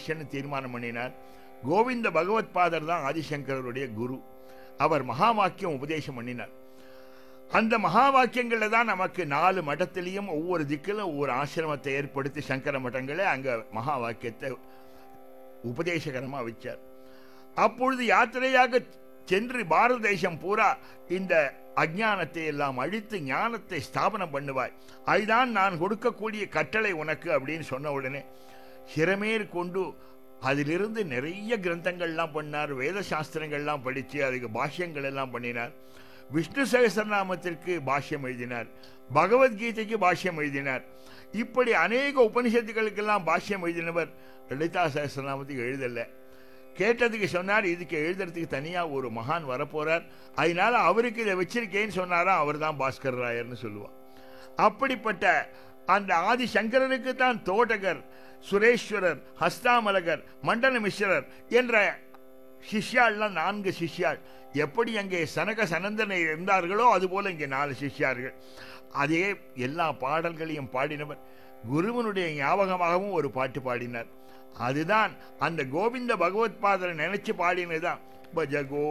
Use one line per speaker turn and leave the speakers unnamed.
சிஷ்யன்னு தீர்மானம் பண்ணினார் கோவிந்த பகவத் பாதர் தான் ஆதிசங்கரருடைய குரு அவர் மகா வாக்கியம் உபதேசம் பண்ணினார் அந்த மகா வாக்கியங்கள்ல தான் நமக்கு நாலு மடத்திலையும் ஒவ்வொரு திக்கிலும் ஒவ்வொரு ஆசிரமத்தை ஏற்படுத்தி சங்கர மடங்களை அங்க மகா வாக்கியத்தை உபதேசகரமா வச்சார் அப்பொழுது யாத்திரையாக சென்று பாரத தேசம் பூரா இந்த அஜானத்தை எல்லாம் அழித்து ஞானத்தை ஸ்தாபனம் பண்ணுவாய் அதுதான் நான் கொடுக்கக்கூடிய கட்டளை உனக்கு அப்படின்னு சொன்ன உடனே சிறமேற் கொண்டு அதிலிருந்து நிறைய கிரந்தங்கள்லாம் பண்ணார் வேத சாஸ்திரங்கள்லாம் படித்து அதுக்கு பாஷ்யங்கள் எல்லாம் பண்ணினார் விஷ்ணு சகசரநாமத்திற்கு பாஷ்யம் எழுதினார் பகவத்கீதைக்கு பாஷ்யம் எழுதினார் இப்படி அநேக உபனிஷத்துகளுக்கெல்லாம் பாஷ்யம் எழுதினவர் லலிதா சகசரநாமத்துக்கு எழுதலை கேட்டதுக்கு சொன்னார் இதுக்கு எழுதுறதுக்கு தனியாக ஒரு மகான் வரப்போறார் அதனால அவருக்கு இதை வச்சிருக்கேன்னு சொன்னாரா அவர் தான் பாஸ்கர் ராயர்னு சொல்லுவார் அப்படிப்பட்ட அந்த ஆதி சங்கரனுக்கு தான் தோட்டகர் சுரேஸ்வரர் ஹஸ்தாமலகர் மண்டல மிஸ்ரர் என்ற சிஷ்யாள்லாம் நான்கு சிஷ்யாள் எப்படி அங்கே சனக சனந்தனை இருந்தார்களோ அதுபோல இங்கே நாலு சிஷ்யார்கள் அதே எல்லா பாடல்களையும் பாடினவர் குருவனுடைய ஞாபகமாகவும் ஒரு பாட்டு பாடினார் அதுதான் அந்த கோவிந்த பகவத் பாதரை நினைச்சு பாடினதுதான் பஜ